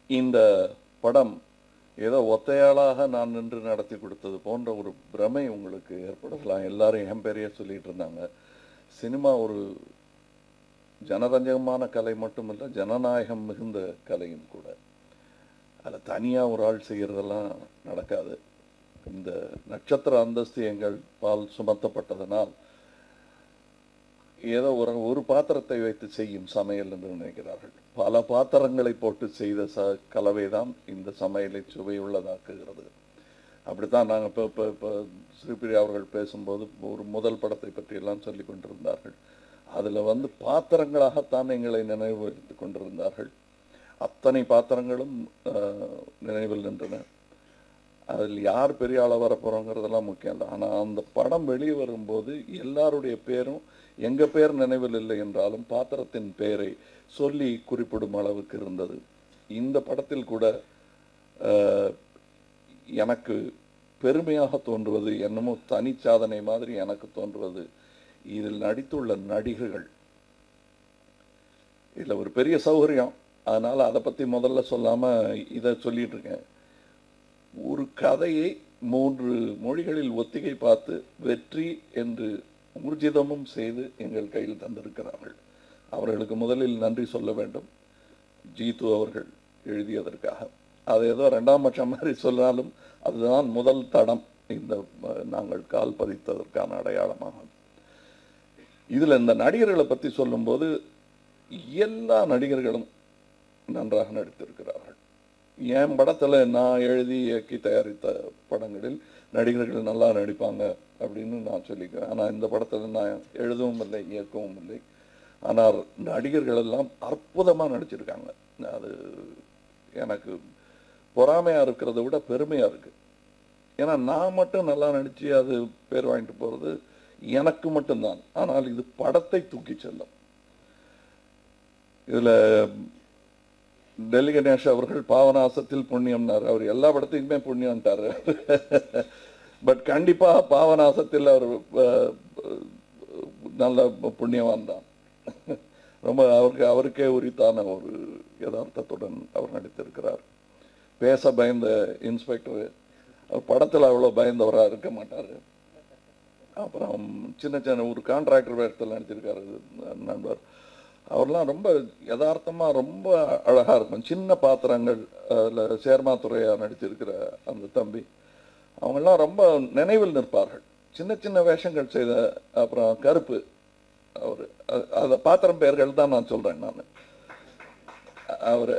இந்த படம் ஏதோ ஒத்தையாளாக நான் நின்று நடத்தி கொடுத்தது போன்ற ஒரு பிரமை உங்களுக்கு ஏற்படுத்தலாம் எல்லாரும் என் பேரையே சொல்லிட்டு இருந்தாங்க சினிமா ஒரு ஜனரஞ்சகமான கலை மட்டுமல்ல ஜனநாயகம் மிகுந்த கலையும் கூட அதில் தனியாக ஒரு ஆள் செய்கிறதெல்லாம் நடக்காது இந்த நட்சத்திர அந்தஸ்து எங்கள் பால் சுமத்தப்பட்டதனால் ஏதோ ஒரு ஒரு பாத்திரத்தை வைத்து செய்யும் சமையல் என்று நினைக்கிறார்கள் பல பாத்திரங்களை போட்டு செய்த ச கலவை தான் இந்த சமையலை சுவையுள்ளதாக்குகிறது அப்படித்தான் நாங்கள் இப்போ இப்போ இப்போ ஸ்ரீபிரியா அவர்கள் பேசும்போது ஒரு முதல் படத்தை பற்றியெல்லாம் சொல்லி கொண்டிருந்தார்கள் அதில் வந்து பாத்திரங்களாகத்தான் எங்களை நினைவுறுத்தி கொண்டிருந்தார்கள் அத்தனை பாத்திரங்களும் ஆஹ், நினைவில் நின்றன அதில் யார் பெரிய ஆளாக வர போகிறோங்கிறதெல்லாம் முக்கியம் இல்லை ஆனால் அந்த படம் வெளியே வரும்போது எல்லாருடைய பேரும் எங்கள் பேர் நினைவில் இல்லை என்றாலும் பாத்திரத்தின் பெயரை சொல்லி குறிப்பிடும் அளவுக்கு இருந்தது இந்த படத்தில் கூட ஆஹ், எனக்கு பெருமையாக தோன்றுவது என்னமோ தனி சாதனை மாதிரி எனக்கு தோன்றுவது இதில் நடித்துள்ள நடிகர்கள் இதில் ஒரு பெரிய சௌகரியம் அதனால் அதை பற்றி முதல்ல சொல்லாமல் இதை சொல்லிட்டு இருக்கேன் ஒரு கதையை மூன்று மொழிகளில் ஒத்திகை பார்த்து வெற்றி என்று ஊர்ஜிதமும் செய்து எங்கள் கையில் தந்திருக்கிறார்கள் அவர்களுக்கு முதலில் நன்றி சொல்ல வேண்டும் ஜீத்து அவர்கள் எழுதியதற்காக அது ஏதோ ரெண்டாம் பட்சம் மாதிரி சொன்னாலும் அதுதான் முதல் தடம் இந்த அஹ், நாங்கள் கால் பதித்ததற்கான அடையாளமாகும் இதில் இந்த நடிகர்களை பற்றி சொல்லும்போது எல்லா நடிகர்களும் நன்றாக நடித்திருக்கிறார்கள் என் படத்தில் நான் எழுதி இயக்கி தயாரித்த படங்களில் நடிகர்கள் நல்லா நடிப்பாங்க அப்படின்னு நான் சொல்லிக்கிறேன் ஆனால் இந்த படத்தில் நான் எழுதவும் இல்லை இயக்கவும் இல்லை ஆனால் நடிகர்கள் எல்லாம் அற்புதமாக நடிச்சிருக்காங்க அது எனக்கு பொறாமையாக இருக்கிறத விட பெருமையாக இருக்குது ஏன்னா நான் மட்டும் நல்லா நடித்து அது பேர் வாங்கிட்டு போகிறது எனக்கு மட்டும்தான் ஆனால் இது படத்தை தூக்கி செல்லும் இதில் டெல்லி கணேஷ் அவர்கள் பாவநாசத்தில் புண்ணியம்னார் அவர் எல்லா படத்துக்குமே புண்ணியம்ட்டார் பட் கண்டிப்பாக பாவநாசத்தில் அவர் அஹ், நல்ல புண்ணியவான் தான் ரொம்ப அவருக்கு அவருக்கே உரித்தான ஒரு யதார்த்தத்துடன் அவர் நடித்திருக்கிறார் பேச பயந்த இன்ஸ்பெக்டர் அவர் படத்தில் அவ்வளோ பயந்தவராக இருக்க மாட்டார் அப்புறம் சின்ன சின்ன ஒரு கான்ட்ராக்டர் வேடத்தில் நடிச்சிருக்காரு நண்பர் அவர்லாம் ரொம்ப யதார்த்தமாக ரொம்ப அழகாக இருக்கும் சின்ன பாத்திரங்கள் அதில் சேர்மாத்துறையா நடிச்சிருக்கிற அந்த தம்பி அவங்கெல்லாம் ரொம்ப நினைவில் நிற்பார்கள் சின்ன சின்ன வேஷங்கள் செய்த அப்புறம் கருப்பு அவர் அந்த பாத்திரம் பெயர்கள் தான் நான் சொல்கிறேன் நான் அவர்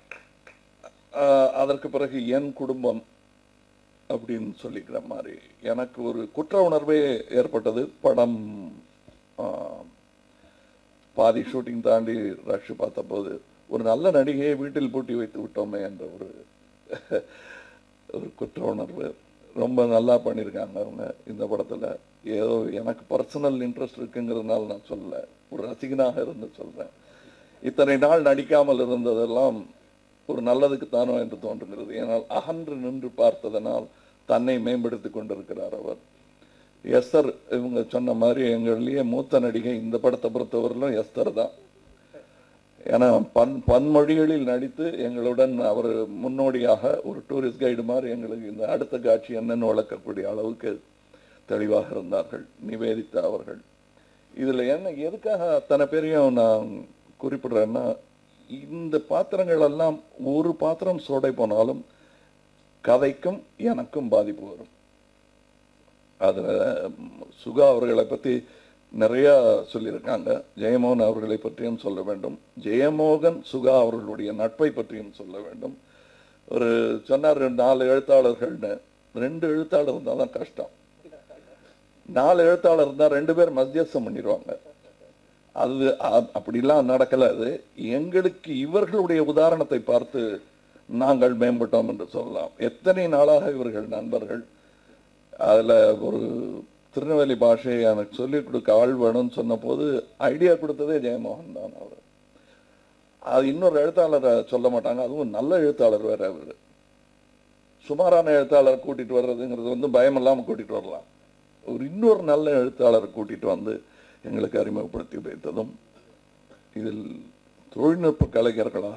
அதற்கு பிறகு என் குடும்பம் அப்படின்னு சொல்லிக்கிற மாதிரி எனக்கு ஒரு குற்ற உணர்வே ஏற்பட்டது படம் ஆ, பாதி ஷூட்டிங் தாண்டி ரஷ் பார்த்தபோது ஒரு நல்ல நடிகையை வீட்டில் பூட்டி வைத்து விட்டோமே என்ற ஒரு ஒரு குற்ற உணர்வு ரொம்ப நல்லா பண்ணியிருக்காங்க அவங்க இந்த படத்தில் ஏதோ எனக்கு பர்சனல் இன்ட்ரெஸ்ட் இருக்குங்கிறதுனால நான் சொல்லல ஒரு ரசிகனாக இருந்து சொல்கிறேன் இத்தனை நாள் நடிக்காமல் இருந்ததெல்லாம் ஒரு நல்லதுக்கு தானோ என்று தோன்றுகிறது ஏனால் அகன்று நின்று பார்த்ததனால் தன்னை மேம்படுத்திக் கொண்டிருக்கிறார் அவர் எஸ்தர் இவங்க சொன்ன மாதிரி எங்கள்லயே மூத்த நடிகை இந்த படத்தை பொறுத்தவரையிலும் எஸ்தர் தான் ஏன்னா பன் பன்மொழிகளில் நடித்து எங்களுடன் அவர் முன்னோடியாக ஒரு டூரிஸ்ட் கைடு மாதிரி எங்களுக்கு இந்த அடுத்த காட்சி என்னன்னு வளர்க்கக்கூடிய அளவுக்கு தெளிவாக இருந்தார்கள் நிவேதித்தா அவர்கள் இதில் என்ன எதுக்காக அத்தனை பேரையும் நான் குறிப்பிடுறேன்னா இந்த பாத்திரங்கள் எல்லாம் ஒரு பாத்திரம் சோடை போனாலும் கதைக்கும் எனக்கும் பாதிப்பு வரும் அதில் சுகா அவர்களை பற்றி நிறையா சொல்லியிருக்காங்க ஜெயமோகன் அவர்களை பற்றியும் சொல்ல வேண்டும் ஜெயமோகன் சுகா அவர்களுடைய நட்பை பற்றியும் சொல்ல வேண்டும் ஒரு சொன்னார் நாலு எழுத்தாளர்கள்னு ரெண்டு எழுத்தாளர் இருந்தால் தான் கஷ்டம் நாலு எழுத்தாளர் இருந்தால் ரெண்டு பேர் மத்தியஸ்தம் பண்ணிடுவாங்க அது அ- அப்படிலாம் நடக்கல அது எங்களுக்கு இவர்களுடைய உதாரணத்தை பார்த்து நாங்கள் மேம்பட்டோம் என்று சொல்லலாம் எத்தனை நாளாக இவர்கள் நண்பர்கள் அதில் ஒரு திருநெல்வேலி பாஷையை எனக்கு சொல்லிக் கொடுக்க ஆள் வேணும்னு சொன்னபோது ஐடியா கொடுத்ததே ஜெயமோகன் தான் அவர் அது இன்னொரு எழுத்தாளரை சொல்ல மாட்டாங்க அதுவும் நல்ல எழுத்தாளர் வேற அவர் சுமாரான எழுத்தாளர் கூட்டிட்டு வர்றதுங்கிறது வந்து பயம் இல்லாமல் கூட்டிட்டு வரலாம் ஒரு இன்னொரு நல்ல எழுத்தாளரை கூட்டிட்டு வந்து எங்களுக்கு அறிமுகப்படுத்தி வைத்ததும் இதில் தொழில்நுட்ப கலைஞர்களாக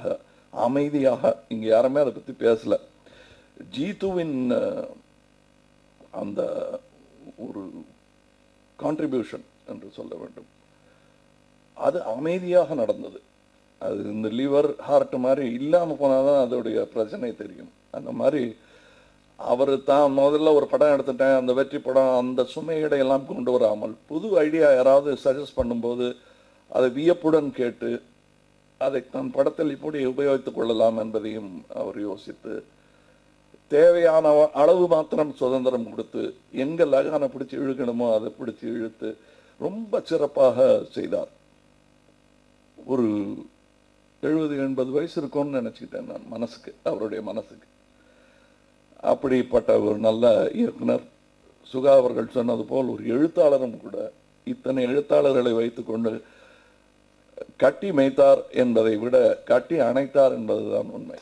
அமைதியாக இங்க யாருமே அதை பத்தி பேசல ஜீத்துவின் அஹ், அந்த ஒரு கான்ட்ரிபியூஷன் என்று சொல்ல வேண்டும் அது அமைதியாக நடந்தது அது இந்த லிவர் ஹார்ட் மாதிரி இல்லாம போனாதான் அதோடைய பிரச்சனை தெரியும் அந்த மாதிரி அவர் தான் முதல்ல ஒரு படம் எடுத்துட்டேன் அந்த வெற்றி படம் அந்த சுமைகளை எல்லாம் கொண்டு வராமல் புது ஐடியா யாராவது சஜஸ்ட் பண்ணும்போது அதை வியப்புடன் கேட்டு அதை தன் படத்தில் இப்படி உபயோகித்துக் கொள்ளலாம் என்பதையும் அவர் யோசித்து தேவையான அள- அளவு மாத்திரம் சுதந்திரம் கொடுத்து எங்க லகான பிடிச்சு இழுக்கணுமோ அதை பிடிச்சு இழுத்து ரொம்ப சிறப்பாக செய்தார் ஒரு எழுபது எண்பது வயசு இருக்கும்னு நினைச்சுக்கிட்டேன் நான் மனசுக்கு அவருடைய மனசுக்கு அப்படிப்பட்ட ஒரு நல்ல இயக்குனர் சுகா அவர்கள் சொன்னது போல் ஒரு எழுத்தாளரும் கூட இத்தனை எழுத்தாளர்களை வைத்துக்கொண்டு கட்டி மேய்த்தார் என்பதை விட கட்டி அணைத்தார் என்பதுதான் உண்மை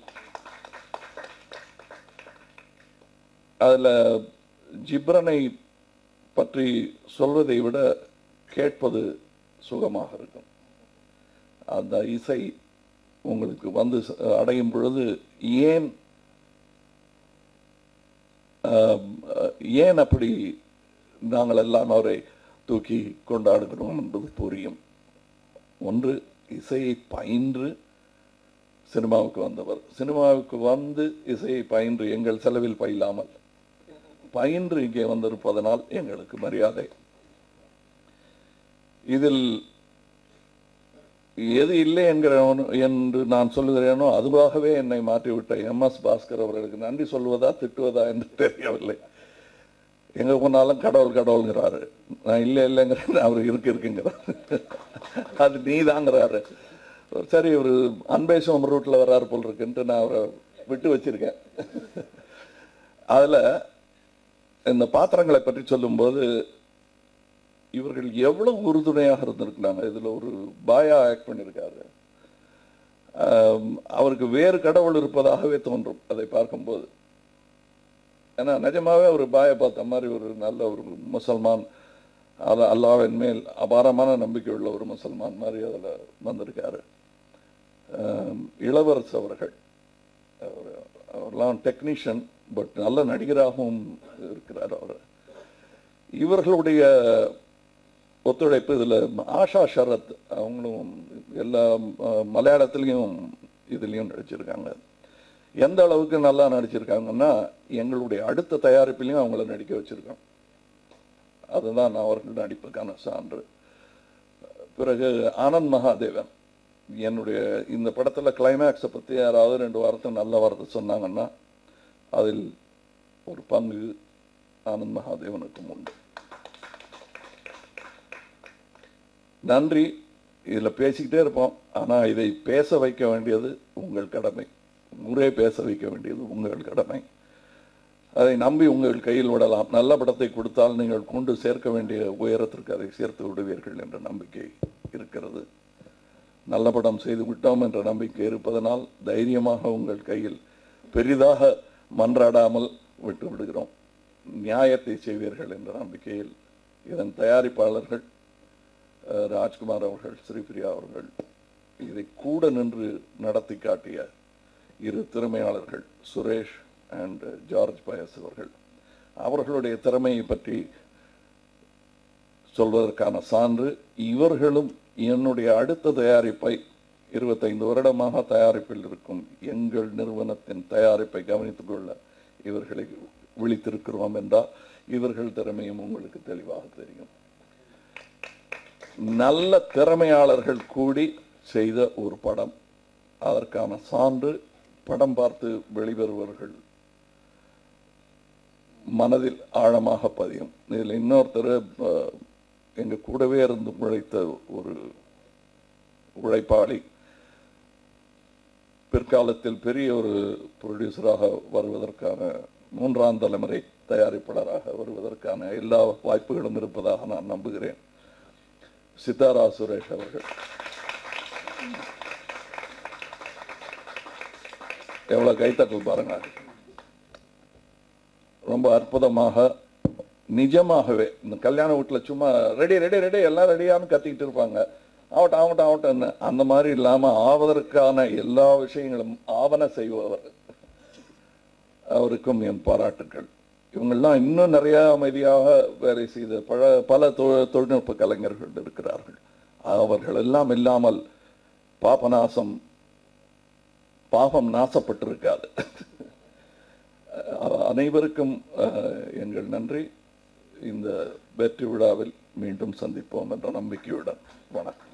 அதுல ஜிப்ரனை பற்றி சொல்வதை விட கேட்பது சுகமாக இருக்கும் அந்த இசை உங்களுக்கு வந்து ச- அடையும் பொழுது ஏன் ஆம், அஹ், ஏன் அப்படி நாங்கள் எல்லாம் அவரை தூக்கி கொண்டாடுகிறோம் என்பது புரியும் ஒன்று இசையை பயின்று சினிமாவுக்கு வந்தவர் சினிமாவுக்கு வந்து இசையை பயின்று எங்கள் செலவில் பயிலாமல் பயின்று இங்கே வந்திருப்பதனால் எங்களுக்கு மரியாதை இதில் எது இல்லை என்கிறவன் என்று நான் சொல்லுகிறேனோ அதுவாகவே என்னை மாற்றிவிட்ட எம் எஸ் பாஸ்கர் அவர்களுக்கு நன்றி சொல்வதா திட்டுவதா என்று தெரியவில்லை எங்க போனாலும் கடவுள் கடவுள்ங்கிறாரு நான் இல்லை இல்லைங்கிறேன் அவர் இருக்கு இருக்குங்கிறாரு அது நீதாங்கிறாரு சரி ஒரு அன்பேசம் ரூட்ல வர்றாரு போல் இருக்குன்ட்டு நான் அவரை விட்டு வச்சிருக்கேன் அதுல இந்த பாத்திரங்களை பற்றி சொல்லும்போது இவர்கள் எவ்வளவு உறுதுணையாக இருந்திருக்கிறாங்க இதுல ஒரு பாயா ஆக்ட் பண்ணியிருக்காரு ஆம், அவருக்கு வேறு கடவுள் இருப்பதாகவே தோன்றும் அதை பார்க்கும்போது ஏன்னா நிஜமாவே ஒரு பாயை பார்த்த மாதிரி ஒரு நல்ல ஒரு முசல்மான் அது அல்லாவின் மேல் அபாரமான நம்பிக்கை உள்ள ஒரு முசல்மான் மாதிரி அதுல வந்திருக்காரு ஆம், இளவரசு அவர்கள் அவர் அவர்லாம் டெக்னீஷியன் பட் நல்ல நடிகராகவும் இருக்கிறார் அவர் இவர்களுடைய ஒத்துழைப்பு இதுல ஆஷா ஷரத் அவங்களும் எல்லா அஹ், மலையாளத்திலையும் இதுலயும் நடிச்சிருக்காங்க எந்த அளவுக்கு நல்லா நடிச்சிருக்காங்கன்னா எங்களுடைய அடுத்த தயாரிப்பிலையும் அவங்கள நடிக்க வச்சிருக்கோம் அதுதான் அவர்கள் நடிப்புக்கான சான்று பிறகு ஆனந்த் மகாதேவன் என்னுடைய இந்த படத்துல கிளைமேக்ஸை பத்தி யாராவது ரெண்டு வாரத்தை நல்ல வார்த்தை சொன்னாங்கன்னா அதில் ஒரு பங்கு ஆனந்த் மகாதேவனுக்கும் உண்டு நன்றி இதுல பேசிக்கிட்டே இருப்போம் ஆனா இதை பேச வைக்க வேண்டியது உங்கள் கடமை ஊரே பேச வைக்க வேண்டியது உங்கள் கடமை அதை நம்பி உங்கள் கையில் விடலாம் நல்ல படத்தை கொடுத்தால் நீங்கள் கொண்டு சேர்க்க வேண்டிய உயரத்திற்கு அதை சேர்த்து விடுவீர்கள் என்ற நம்பிக்கை இருக்கிறது நல்ல படம் செய்து விட்டோம் என்ற நம்பிக்கை இருப்பதனால் தைரியமாக உங்கள் கையில் பெரிதாக மன்றாடாமல் விட்டு விடுகிறோம் நியாயத்தை செய்வீர்கள் என்ற நம்பிக்கையில் இதன் தயாரிப்பாளர்கள் அஹ், ராஜ்குமார் அவர்கள் ஸ்ரீபிரியா அவர்கள் இதை கூட நின்று நடத்தி காட்டிய இரு திறமையாளர்கள் சுரேஷ் அண்ட் ஜார்ஜ் பயஸ் அவர்கள் அவர்களுடைய திறமையை பற்றி சொல்வதற்கான சான்று இவர்களும் என்னுடைய அடுத்த தயாரிப்பை இருபத்தைந்து வருடமாக தயாரிப்பில் இருக்கும் எங்கள் நிறுவனத்தின் தயாரிப்பை கவனித்துக் கொள்ள இவர்களை விழித்திருக்கிறோம் என்றால் இவர்கள் திறமையும் உங்களுக்கு தெளிவாக தெரியும் நல்ல திறமையாளர்கள் கூடி செய்த ஒரு படம் அதற்கான சான்று படம் பார்த்து வெளிவருவர்கள் மனதில் ஆழமாக பதியும் இதில் இன்னொருத்தர் அஹ், எங்க கூடவே இருந்து உழைத்த ஒரு உழைப்பாளி பிற்காலத்தில் பெரிய ஒரு ப்ரொடியூசராக வருவதற்கான மூன்றாம் தலைமுறை தயாரிப்பாளராக வருவதற்கான எல்லா வாய்ப்புகளும் இருப்பதாக நான் நம்புகிறேன் சித்தாரா சுரேஷ் அவர்கள் எவ்வளவு கைத்தட்டல் பாருங்க ரொம்ப அற்புதமாக நிஜமாகவே இந்த கல்யாண வீட்டுல சும்மா ரெடி ரெடி ரெடி எல்லாம் ரெடியான்னு கத்திக்கிட்டு இருப்பாங்க ஆகட்டும் ஆகட்டும் ஆகட்டும்னு அந்த மாதிரி இல்லாம ஆவதற்கான எல்லா விஷயங்களும் ஆவண செய்பவர் அவருக்கும் என் பாராட்டுக்கள் இவங்கெல்லாம் இன்னும் நிறைய அமைதியாக வேலை செய்த பல பல தொ- தொழில்நுட்ப கலைஞர்கள் இருக்கிறார்கள் அவர்கள் எல்லாம் இல்லாமல் பாபநாசம் பாபம் நாசப்பட்டிருக்காது அஹ் அனைவருக்கும் அஹ், எங்கள் நன்றி இந்த வெற்றி விழாவில் மீண்டும் சந்திப்போம் என்ற நம்பிக்கையுடன் வணக்கம்